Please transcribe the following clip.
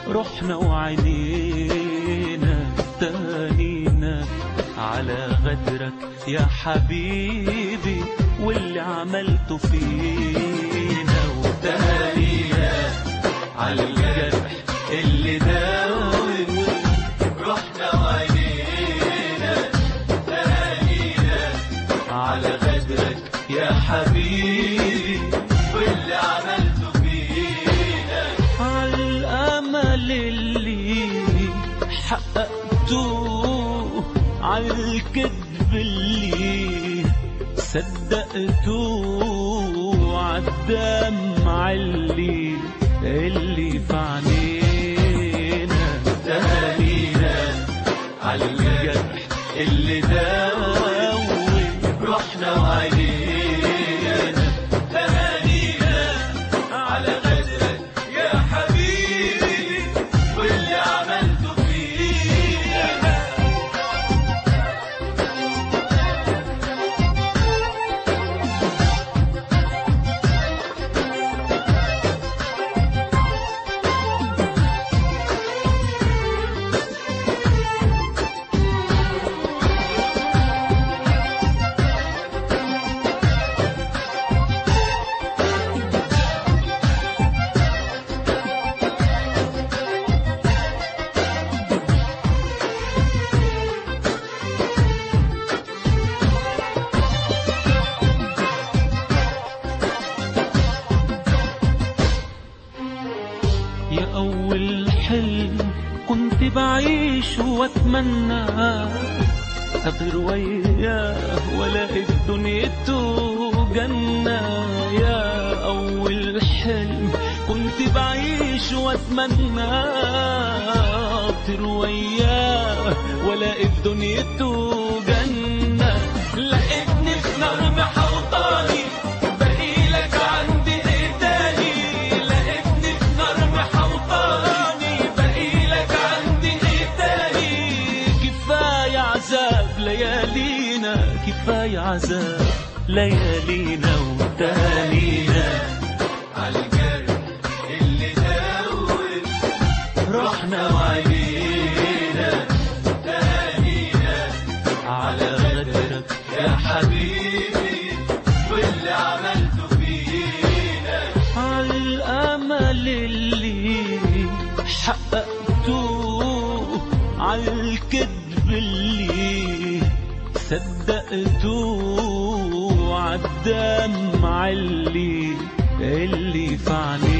رحنا وعينينا تانينا على غدرك يا حبيبي واللي عملته فينا وتانينا على الجرح اللي داوي رحنا وعينينا تانينا على غدرك يا حبيبي واللي عملته فينا على الأمل اللي حققته على الكذب اللي صدقته عالدمع اللي اللي في عينينا تهانينا على الجرح اللي داوي رحنا وعينينا تهانينا على غدرك يا حبيبي واللي عملته فينا يا أول حلم كنت بعيش واتمنى أطير وياه والاقي في دنيته جنة يا أول حلم كنت بعيش واتمنى أطير وياه والاقي في دنيته جنة لقيتني في نار محوطاني بقيلك عندي ايه تاني لقيتني في نار محوطاني بقيلك عندي ايه تاني كفاية عذاب ليالينا كفاية عذاب ليالينا وتانينا عالجرح اللي داوي رحنا وعينينا تانينا على غدرك يا حبيبي واللي عملته فينا على الأمل اللي حققته على الكذب اللي صدقته عالدمع اللي اللي في عينينا